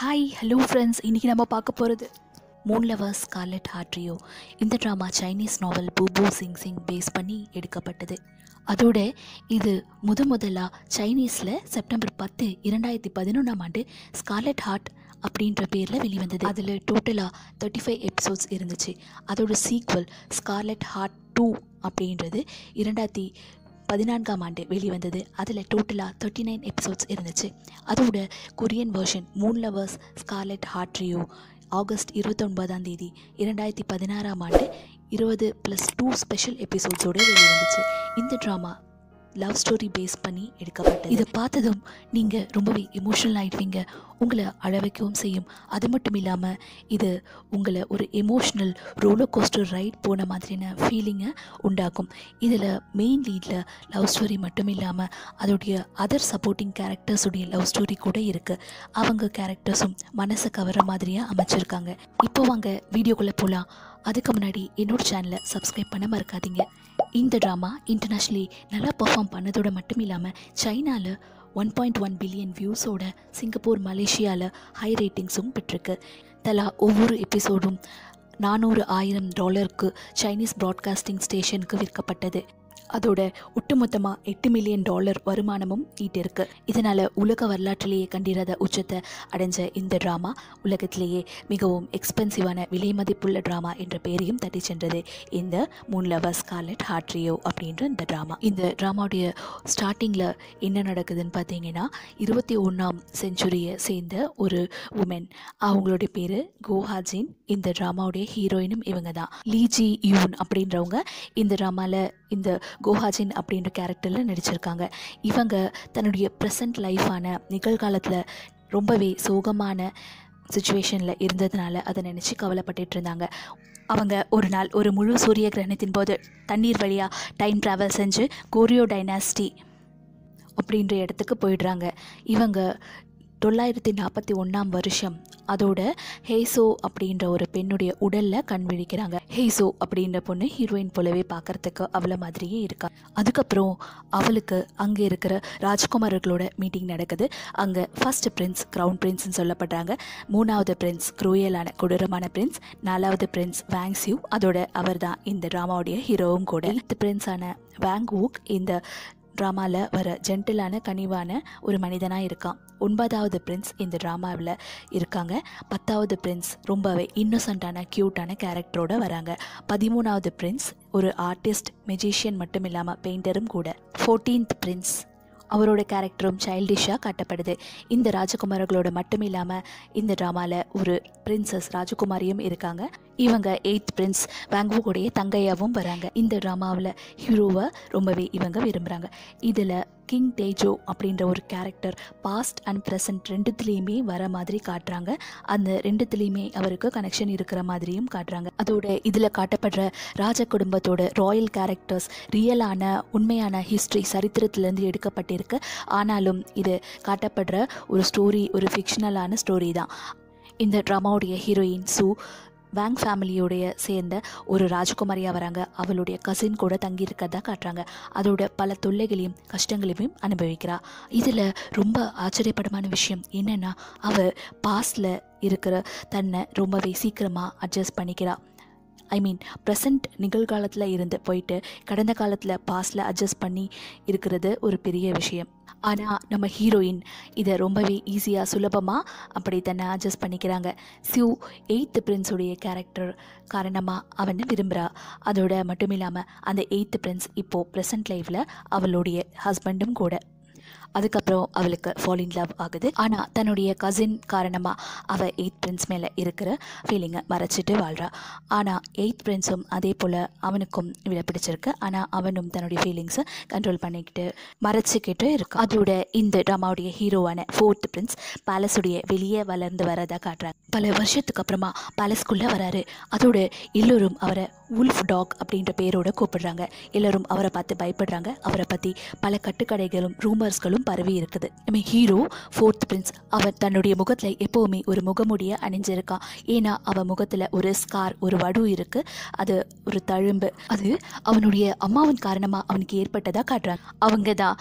hi hello friends இன்றைக்கி நம்ம பார்க்க போகிறது மூன் லவர்ஸ் ஸ்கார்லெட் ஹார்ட்ரியோ இந்த drama Chinese novel Bu Bu Jing Xin base பண்ணி எடுக்கப்பட்டது அதோட இது முத முதலாக சைனீஸில் செப்டம்பர் பத்து இரண்டாயிரத்தி பதினொன்றாம் ஆண்டு ஸ்கார்லெட் ஹார்ட் அப்படின்ற பேரில் வெளிவந்தது அதில் டோட்டலாக தேர்ட்டி ஃபைவ் எபிசோட்ஸ் இருந்துச்சு அதோட சீக்வல் ஸ்கார்லெட் ஹார்ட் டூ அப்படின்றது இரண்டாயிரத்தி பதினான்காம் ஆண்டு வெளிவந்தது அதில் டோட்டலாக தேர்ட்டி நைன் எபிசோட்ஸ் இருந்துச்சு அதோட Korean version moon lovers scarlet heart Ryeo August இருபத்தொன்பதாம் தேதி இரண்டாயிரத்தி பதினாறாம் ஆண்டு இருபது ப்ளஸ் டூ ஸ்பெஷல் எபிசோட்ஸோடு வெளிவந்துச்சு இந்த ட்ராமா லவ் ஸ்டோரி பேஸ் பண்ணி எடுக்கப்பட்டது இதை பார்த்ததும் நீங்கள் ரொம்பவே எமோஷனல் ஆகிடுவீங்க உங்களை அழ வைக்கவும் செய்யும் அது மட்டும் இல்லாமல் இது உங்களை ஒரு எமோஷ்னல் ரோலர் கோஸ்டர் ரைட் போன மாதிரியான ஃபீலிங்கை உண்டாக்கும் இதில் மெயின் லீடில் லவ் ஸ்டோரி மட்டும் இல்லாமல் அதோடைய அதர் சப்போர்ட்டிங் கேரக்டர்ஸுடைய லவ் ஸ்டோரி கூட இருக்குது அவங்க கேரக்டர்ஸும் மனசை கவர மாதிரியாக அமைச்சிருக்காங்க இப்போ வாங்க வீடியோக்குள்ளே போகலாம் அதுக்கு முன்னாடி என்னோட சேனலை சப்ஸ்கிரைப் பண்ண மறக்காதீங்க இந்த ட்ராமா இன்டர்நேஷ்னலி நல்லா பெர்ஃபார்ம் பண்ணதோட மட்டும் இல்லாமல் சைனாவில் ஒன் பாயிண்ட் ஒன் பில்லியன் வியூஸோட சிங்கப்பூர் மலேசியாவில் ஹை ரேட்டிங்ஸும் பெற்றிருக்கு தலா ஒவ்வொரு எபிசோடும் நானூறு ஆயிரம் டாலருக்கு சைனீஸ் ப்ராட்காஸ்டிங் ஸ்டேஷனுக்கு விற்கப்பட்டது அதோட ஒட்டுமொத்தமாக எட்டு மில்லியன் டாலர் வருமானமும் ஈட்டிருக்கு இதனால் உலக வரலாற்றிலேயே கண்டிராத உச்சத்தை அடைஞ்ச இந்த ட்ராமா உலகத்திலேயே மிகவும் எக்ஸ்பென்சிவான விலை மதிப்புள்ள ட்ராமா என்ற பெயரையும் தட்டி சென்றது இந்த மூன் லவர் ஸ்கார்லெட் ஹார்ட்ரியோ அப்படின்ற இந்த ட்ராமா இந்த ட்ராமாவுடைய ஸ்டார்டிங்கில் என்ன நடக்குதுன்னு பார்த்தீங்கன்னா இருபத்தி ஒன்றாம் செஞ்சுரியை சேர்ந்த ஒரு உமன் அவங்களுடைய பேர் கோஹாஜின் இந்த ட்ராமாவுடைய ஹீரோயினும் இவங்க தான் லீஜி யூன் அப்படின்றவங்க இந்த ட்ராமாவில் இந்த கோஹாஜின் அப்படின்ற கேரக்டரில் நடிச்சிருக்காங்க இவங்க தன்னுடைய ப்ரெசன்ட் லைஃபான நிகழ்காலத்தில் ரொம்பவே சோகமான சுச்சுவேஷனில் இருந்ததுனால அதை நினச்சி கவலைப்பட்டுட்டு இருந்தாங்க அவங்க ஒரு நாள் ஒரு முழு சூரிய கிரகணத்தின் போது தண்ணீர் வழியாக டைம் ட்ராவல் செஞ்சு கோரியோ டைனாஸ்டி அப்படின்ற இடத்துக்கு போயிடுறாங்க இவங்க தொள்ளாயிரத்தி நாற்பத்தி ஒன்றாம் வருஷம் அதோட ஹேசோ அப்படின்ற ஒரு பெண்ணுடைய உடலில் கண் விழிக்கிறாங்க ஹேசோ அப்படின்ற பொண்ணு ஹீரோயின் போலவே பார்க்கறதுக்கு அவளை மாதிரியே இருக்கா அதுக்கப்புறம் அவளுக்கு அங்கே இருக்கிற ராஜ்குமார்களோட மீட்டிங் நடக்குது அங்கே ஃபர்ஸ்ட் பிரின்ஸ் க்ரௌன் பிரின்ஸ்னு சொல்லப்படுறாங்க மூணாவது பிரின்ஸ் குரூயலான கொடூரமான பிரின்ஸ் நாலாவது பிரின்ஸ் வேங்ஸ்யூ அதோட அவர் தான் இந்த ட்ராமாவுடைய ஹீரோவும் கூட எய்த் பிரின்ஸான வேங் வூக் இந்த ட்ராமாவில் வர ஜென்டிலான கனிவான ஒரு மனிதனாக இருக்கான் ஒன்பதாவது பிரின்ஸ் இந்த ட்ராமாவில் இருக்காங்க பத்தாவது பிரின்ஸ் ரொம்பவே இன்னோசண்ட்டான க்யூட்டான கேரக்டரோட வராங்க பதிமூணாவது பிரின்ஸ் ஒரு ஆர்டிஸ்ட் மெஜிஷியன் மட்டும் இல்லாமல் பெயிண்டரும் கூட ஃபோர்டீன்த் பிரின்ஸ் அவரோட கேரக்டரும் சைல்டிஷாக காட்டப்படுது இந்த ராஜகுமாரர்களோட மட்டும் இல்லாமல் இந்த ட்ராமாவில் ஒரு பிரின்சஸ் ராஜகுமாரியும் இருக்காங்க இவங்க எயித் பிரின்ஸ் வேங்குவோடைய தங்கையாகவும் வராங்க இந்த ட்ராமாவில் ஹீரோவை ரொம்பவே இவங்க விரும்புகிறாங்க இதில் கிங் டேஜோ அப்படின்ற ஒரு கேரக்டர் பாஸ்ட் அண்ட் ப்ரெசன்ட் ரெண்டுத்துலேயுமே வர மாதிரி காட்டுறாங்க அந்த ரெண்டுத்துலேயுமே அவருக்கு கனெக்ஷன் இருக்கிற மாதிரியும் காட்டுறாங்க அதோட இதில் காட்டப்படுற ராஜ குடும்பத்தோட ராயல் கேரக்டர்ஸ் ரியலான உண்மையான ஹிஸ்ட்ரி சரித்திரத்திலேருந்து எடுக்கப்பட்டிருக்கு ஆனாலும் இது காட்டப்படுற ஒரு ஸ்டோரி ஒரு ஃபிக்ஷனலான ஸ்டோரி தான் இந்த ட்ராமாவுடைய ஹீரோயின் சூ வேங் ஃபேமிலியோடைய சேர்ந்த ஒரு ராஜகுமாரியாக வராங்க அவளுடைய கசின் கூட தங்கியிருக்கதா காட்டுறாங்க அதோட பல தொல்லைகளையும் கஷ்டங்களையும் அனுபவிக்கிறா இதில் ரொம்ப ஆச்சரியப்படமான விஷயம் என்னென்னா அவள் பாஸ்டில் இருக்கிற தன்னை ரொம்பவே சீக்கிரமாக அட்ஜஸ்ட் பண்ணிக்கிறா ஐ மீன் ப்ரெசண்ட் நிகழ்காலத்தில் இருந்து போயிட்டு கடந்த காலத்தில் பாஸ்டில் அட்ஜஸ்ட் பண்ணி இருக்கிறது ஒரு பெரிய விஷயம் ஆனால் நம்ம ஹீரோயின் இதை ரொம்பவே ஈஸியாக சுலபமாக அப்படி தன்னை அட்ஜஸ்ட் பண்ணிக்கிறாங்க சியூ எயித்து பிரின்ஸுடைய கேரக்டர் காரணமாக அவனை விரும்புகிறா அதோட மட்டும் இல்லாமல் அந்த எயித்து பிரின்ஸ் இப்போது ப்ரெசன்ட் லைஃப்பில் அவளுடைய ஹஸ்பண்டும் கூட அதுக்கப்புறம் அவளுக்கு ஃபால் இன் லவ் ஆகுது ஆனால் தன்னுடைய கசின் காரணமாக அவள் எயித் பிரின்ஸ் மேலே இருக்கிற ஃபீலிங்கை மறைச்சிட்டு வாழ்கிறா ஆனால் எயித் பிரின்ஸும் அதே போல் அவனுக்கும் இவளை பிடிச்சிருக்கு ஆனால் அவனும் தன்னுடைய ஃபீலிங்ஸை கண்ட்ரோல் பண்ணிக்கிட்டு மறைச்சிக்கிட்டு இருக்கு அதோட இந்த ட்ராமாவுடைய ஹீரோவான ஃபோர்த் பிரின்ஸ் பேலஸுடைய வெளியே வளர்ந்து வரதா காட்டுறாங்க பல வருஷத்துக்கு அப்புறமா பேலஸ்குள்ளே வராரு அதோட எல்லோரும் அவரை உல்ஃப் டாக் அப்படின்ற பேரோட கூப்பிடுறாங்க எல்லோரும் அவரை பார்த்து பயப்படுறாங்க அவரை பற்றி பல கட்டுக்கடைகளும் ரூமர்ஸ்களும் பரவி இருக்குது நம்ம ஹீரோ ஃபோர்த் பிரின்ஸ் அவன் தன்னுடைய முகத்தில் எப்போவுமே ஒரு முகமுடிய அணிஞ்சிருக்கான் ஏன்னா அவன் முகத்தில் ஒரு ஸ்கார் ஒரு வடு இருக்குது அது ஒரு தழும்பு அது அவனுடைய அம்மாவின் காரணமாக அவனுக்கு ஏற்பட்டதாக காட்டுறாங்க அவங்க தான்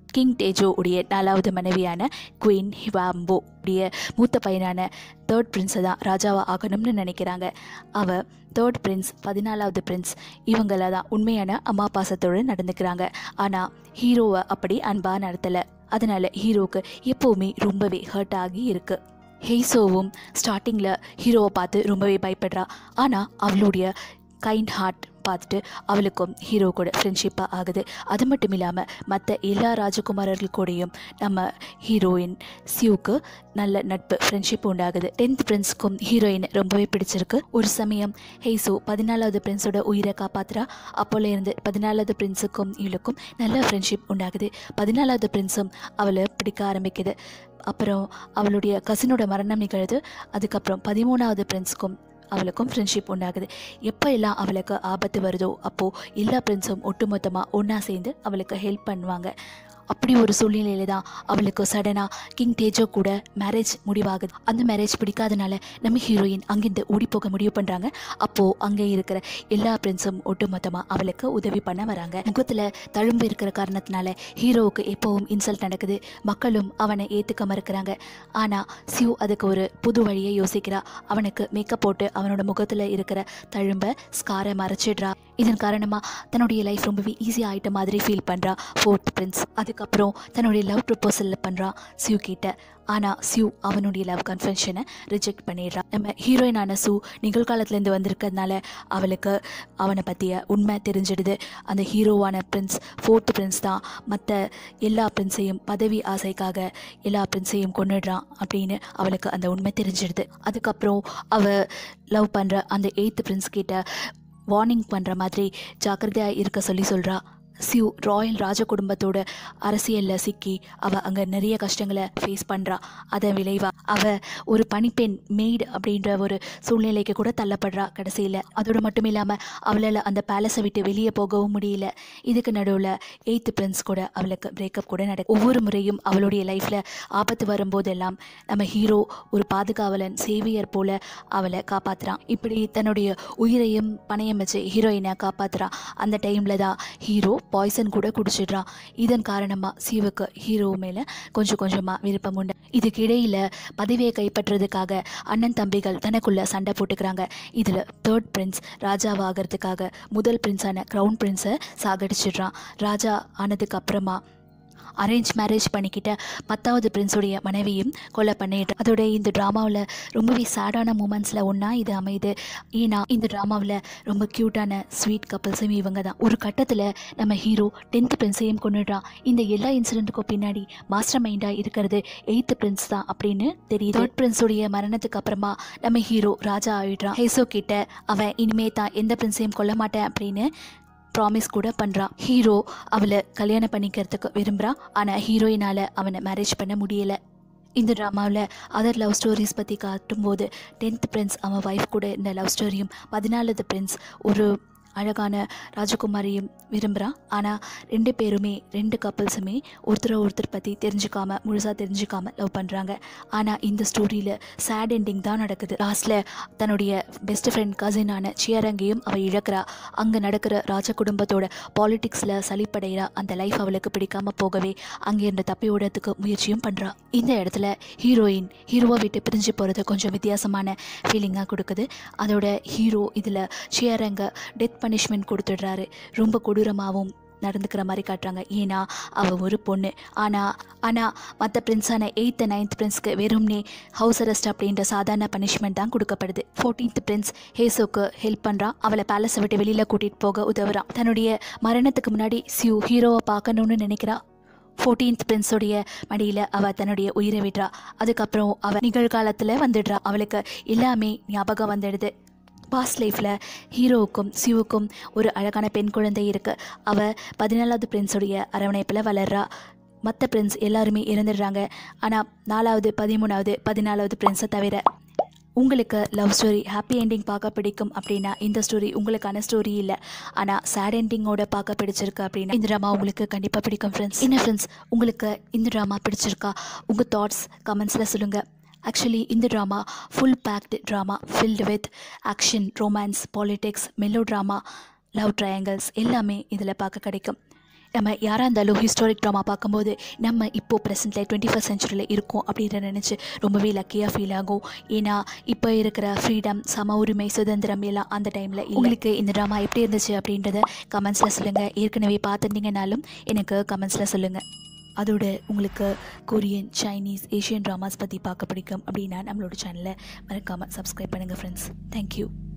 கிங் டேஜோ உடைய நாலாவது மனைவியான குயின் ஹிவாம்போ உடைய மூத்த பையனான தேர்ட் பிரின்ஸை தான் ராஜாவா ஆகணும்னு நினைக்கிறாங்க அவ தேர்ட் பிரின்ஸ் பதினாலாவது பிரின்ஸ் இவங்கள தான் உண்மையான அம்மா பாசத்தோடு நடந்துக்கிறாங்க ஆனால் ஹீரோவை அப்படி அன்பாக நடத்தலை அதனால ஹீரோவுக்கு எப்போவுமே ரொம்பவே ஹர்ட் ஆகி இருக்கு ஹெய்சோவும் ஸ்டார்டிங்கில் ஹீரோவை பார்த்து ரொம்பவே பயப்படுறா ஆனால் அவளுடைய கைண்ட் ஹார்ட் பார்த்துட்டு அவளுக்கும் ஹீரோ கூட ஃப்ரெண்ட்ஷிப்பாக ஆகுது அது மட்டும் இல்லாமல் மற்ற எல்லா ராஜகுமாரர்கள் கூடயும் நம்ம ஹீரோயின் சியூக்கு நல்ல நட்பு ஃப்ரெண்ட்ஷிப் உண்டாகுது டென்த் பிரின்ஸ்க்கும் ஹீரோயின் ரொம்பவே பிடிச்சிருக்கு ஒரு சமயம் ஹெய்சோ பதினாலாவது பிரின்ஸோட உயிரை காப்பாத்துறா அப்போல இருந்து பதினாலாவது பிரின்ஸுக்கும் இவளுக்கும் நல்ல ஃப்ரெண்ட்ஷிப் உண்டாகுது பதினாலாவது பிரின்ஸும் அவளை பிடிக்க ஆரம்பிக்குது அப்புறம் அவளுடைய கசினோட மரணம் நிகழுது அதுக்கப்புறம் பதிமூணாவது பிரின்ஸுக்கும் அவளுக்கும் ஃப்ரெண்ட்ஷிப் உண்டாகுது எப்போ எல்லாம் அவளுக்கு ஆபத்து வருதோ அப்போது எல்லா ஃப்ரெண்ட்ஸும் ஒட்டுமொத்தமாக ஒன்றா சேர்ந்து அவளுக்கு ஹெல்ப் பண்ணுவாங்க அப்படி ஒரு சூழ்நிலையில தான் அவளுக்கு சடனாக கிங் தேஜோ கூட மேரேஜ் முடிவாகுது அந்த மேரேஜ் பிடிக்காதனால நம்ம ஹீரோயின் அங்கிருந்து ஓடி போக முடிவு பண்ணுறாங்க அப்போது அங்கே இருக்கிற எல்லா ஃப்ரெண்ட்ஸும் ஒட்டுமொத்தமாக அவளுக்கு உதவி பண்ண வராங்க முகத்தில் தழும்பு இருக்கிற காரணத்தினால ஹீரோவுக்கு எப்போவும் இன்சல்ட் நடக்குது மக்களும் அவனை ஏற்றுக்க மறுக்கிறாங்க ஆனால் சிவ் அதுக்கு ஒரு புது வழியை யோசிக்கிறா அவனுக்கு மேக்கப் போட்டு அவனோட முகத்தில் இருக்கிற தழும்பை ஸ்காரை மறைச்சிடுறா இதன் காரணமாக தன்னுடைய லைஃப் ரொம்பவே ஈஸி ஆகிட்ட மாதிரி ஃபீல் பண்ணுறா ஃபோர்த் பிரின்ஸ் அதுக்கப்புறம் தன்னுடைய லவ் ப்ரப்போசலில் பண்ணுறான் சிவ் கிட்ட ஆனால் சிவ் அவனுடைய லவ் கன்ஃபெஷனை ரிஜெக்ட் பண்ணிடுறான் நம்ம ஹீரோயினான சூ நிகழ்காலத்துலேருந்து வந்திருக்கிறதுனால அவளுக்கு அவனை பற்றிய உண்மை தெரிஞ்சிடுது அந்த ஹீரோவான பிரின்ஸ் ஃபோர்த் பிரின்ஸ் தான் மற்ற எல்லா பிரின்ஸையும் பதவி ஆசைக்காக எல்லா பிரின்ஸையும் கொண்டுடுறான் அப்படின்னு அவளுக்கு அந்த உண்மை தெரிஞ்சிடுது அதுக்கப்புறம் அவ லவ் பண்ணுற அந்த எயித்து பிரின்ஸ் கிட்ட வார்னிங் பண்ணுற மாதிரி ஜாக்கிரதையாக இருக்க சொல்லி சொல்கிறா சிவ் ராயல் ராஜ குடும்பத்தோட அரசியலில் சிக்கி அவள் அங்கே நிறைய கஷ்டங்களை ஃபேஸ் பண்ணுறா அதன் விளைவா அவள் ஒரு பணிப்பெண் மெய்டு அப்படின்ற ஒரு சூழ்நிலைக்கு கூட தள்ளப்படுறா கடைசியில் அதோடு மட்டும் இல்லாமல் அவளால் அந்த பேலஸை விட்டு வெளியே போகவும் முடியல இதுக்கு நடுவில் எயித்து பிரின்ஸ் கூட அவளுக்கு பிரேக்கப் கூட நடக்கும் ஒவ்வொரு முறையும் அவளுடைய லைஃப்பில் ஆபத்து வரும்போதெல்லாம் நம்ம ஹீரோ ஒரு பாதுகாவலன் சேவியர் போல அவளை காப்பாத்துறான் இப்படி தன்னுடைய உயிரையும் பணையம் வச்சு ஹீரோயினை காப்பாத்துறான் அந்த டைமில் தான் ஹீரோ பாய்சன் கூட குடிச்சிடுறான் இதன் காரணமாக சிவுக்கு ஹீரோ மேலே கொஞ்சம் கொஞ்சமாக விருப்பம் உண்டு இதுக்கு இடையில பதவியை கைப்பற்றுறதுக்காக அண்ணன் தம்பிகள் தனக்குள்ள சண்டை போட்டுக்கிறாங்க இதில் தேர்ட் பிரின்ஸ் ராஜாவாகிறதுக்காக முதல் பிரின்ஸான க்ரௌன் பிரின்ஸை சாகடிச்சிடுறான் ராஜா ஆனதுக்கு அப்புறமா அரேஞ்ச் மேரேஜ் பண்ணிக்கிட்ட பத்தாவது பிரின்ஸுடைய மனைவியும் கொலை பண்ணிட்டு அதோட இந்த ட்ராமாவில் ரொம்பவே சேடான மூமெண்ட்ஸில் ஒன்றா இது அமையுது ஏன்னா இந்த ட்ராமாவில் ரொம்ப க்யூட்டான ஸ்வீட் கப்பல்ஸும் இவங்க தான் ஒரு கட்டத்தில் நம்ம ஹீரோ டென்த் பிரின்ஸையும் கொண்டுடுறான் இந்த எல்லா இன்சிடென்ட்டுக்கும் பின்னாடி மாஸ்டர் மைண்டாக இருக்கிறது எயித்து பிரின்ஸ் தான் அப்படின்னு தெரியுது தேர்ட் பிரின்ஸுடைய மரணத்துக்கு அப்புறமா நம்ம ஹீரோ ராஜா ஆயிடுறான் ஹேசோ கிட்ட அவன் இனிமே தான் எந்த பிரின்ஸையும் கொல்ல மாட்டேன் அப்படின்னு ப்ராமிஸ் கூட பண்ணுறான் ஹீரோ அவளை கல்யாணம் பண்ணிக்கிறதுக்கு விரும்புகிறான் ஆனால் ஹீரோயினால் அவனை மேரேஜ் பண்ண முடியலை இந்த ட்ராமாவில் அதர் லவ் ஸ்டோரிஸ் பற்றி காட்டும்போது டென்த் பிரின்ஸ் அவன் ஒய்ஃப் கூட இந்த லவ் ஸ்டோரியும் பதினாலாவது பிரின்ஸ் ஒரு அழகான ராஜகுமாரியும் விரும்புகிறான் ஆனால் ரெண்டு பேருமே ரெண்டு கப்பல்ஸுமே ஒருத்தரை ஒருத்தர் பற்றி தெரிஞ்சுக்காம முழுசாக தெரிஞ்சுக்காம லவ் பண்ணுறாங்க ஆனால் இந்த ஸ்டோரியில் சேட் எண்டிங் தான் நடக்குது லாஸ்ட்டில் தன்னுடைய பெஸ்ட் ஃப்ரெண்ட் கசினான சியரங்கையும் அவள் இழக்கிறா அங்கே நடக்கிற ராஜ குடும்பத்தோட பாலிடிக்ஸில் சலிப்படைகிறா அந்த லைஃப் அவளுக்கு பிடிக்காம போகவே அங்கேருந்து தப்பி ஓடுறதுக்கு முயற்சியும் பண்ணுறா இந்த இடத்துல ஹீரோயின் ஹீரோவை விட்டு பிரிஞ்சு போகிறது கொஞ்சம் வித்தியாசமான ஃபீலிங்காக கொடுக்குது அதோட ஹீரோ இதில் சியரங்க டெத் பனிஷ்மெண்ட் கொடுத்துடுறாரு ரொம்ப கொடூரமாகவும் நடந்துக்கிற மாதிரி காட்டுறாங்க ஏன்னா அவள் ஒரு பொண்ணு ஆனால் ஆனால் மற்ற பிரின்ஸான எயித்து நைன்த் பிரின்ஸ்க்கு வெறும்னே ஹவுஸ் அரெஸ்ட் அப்படின்ற சாதாரண பனிஷ்மெண்ட் தான் கொடுக்கப்படுது ஃபோர்டீன்த் பிரின்ஸ் ஹேசோக்கு ஹெல்ப் பண்ணுறான் அவளை பேலஸை விட்டு வெளியில் கூட்டிகிட்டு போக உதவுறான் தன்னுடைய மரணத்துக்கு முன்னாடி சியூ ஹீரோவை பார்க்கணுன்னு நினைக்கிறா ஃபோர்டீன்த் பிரின்ஸோடைய மடியில் அவள் தன்னுடைய உயிரை விடுறா அதுக்கப்புறம் அவள் நிகழ்காலத்தில் வந்துடுறா அவளுக்கு எல்லாமே ஞாபகம் வந்துடுது பாஸ்ட் லைஃப்பில் ஹீரோவுக்கும் சிவுக்கும் ஒரு அழகான பெண் குழந்தை இருக்குது அவள் பதினாலாவது பிரின்ஸுடைய அரவணைப்பில் வளர்றா மற்ற பிரின்ஸ் எல்லாருமே இறந்துடுறாங்க ஆனால் நாலாவது பதிமூணாவது பதினாலாவது பிரின்ஸை தவிர உங்களுக்கு லவ் ஸ்டோரி ஹாப்பி எண்டிங் பார்க்க பிடிக்கும் அப்படின்னா இந்த ஸ்டோரி உங்களுக்கான ஸ்டோரி இல்லை ஆனால் சேட் எண்டிங்கோட பார்க்க பிடிச்சிருக்கு அப்படின்னா இந்த ட்ராமா உங்களுக்கு கண்டிப்பாக பிடிக்கும் ஃப்ரெண்ட்ஸ் என்ன ஃப்ரெண்ட்ஸ் உங்களுக்கு இந்த ட்ராமா பிடிச்சிருக்கா உங்கள் தாட்ஸ் கமெண்ட்ஸில் சொல்லுங்கள் ஆக்சுவலி இந்த drama full packed drama filled with action romance politics melo drama love triangles எல்லாமே இதில் பார்க்க கிடைக்கும் நம்ம யாராக இருந்தாலும் ஹிஸ்டாரிக் ட்ராமா பார்க்கும்போது நம்ம இப்போ ப்ரெசென்ட்டில் டுவெண்ட்டி ஃபஸ்ட் செஞ்சுரியில் இருக்கோம் அப்படின்ற நினச்சி ரொம்பவே லக்கியாக ஃபீல் ஆகும் ஏன்னா இப்போ இருக்கிற ஃப்ரீடம் சம உரிமை சுதந்திரம் எல்லாம் அந்த டைமில் உங்களுக்கு இந்த ட்ராமா எப்படி இருந்துச்சு அப்படின்றத கமெண்ட்ஸில் சொல்லுங்கள் ஏற்கனவே பார்த்துருந்தீங்கனாலும் எனக்கு கமெண்ட்ஸில் சொல்லுங்கள் அதோட உங்களுக்கு கொரியன் சைனீஸ் ஏஷியன் ட்ராமாஸ் பற்றி பார்க்க பிடிக்கும் அப்படின்னா நம்மளோட சேனலை மறக்காமல் சப்ஸ்கிரைப் பண்ணுங்கள் ஃப்ரெண்ட்ஸ் தேங்க்யூ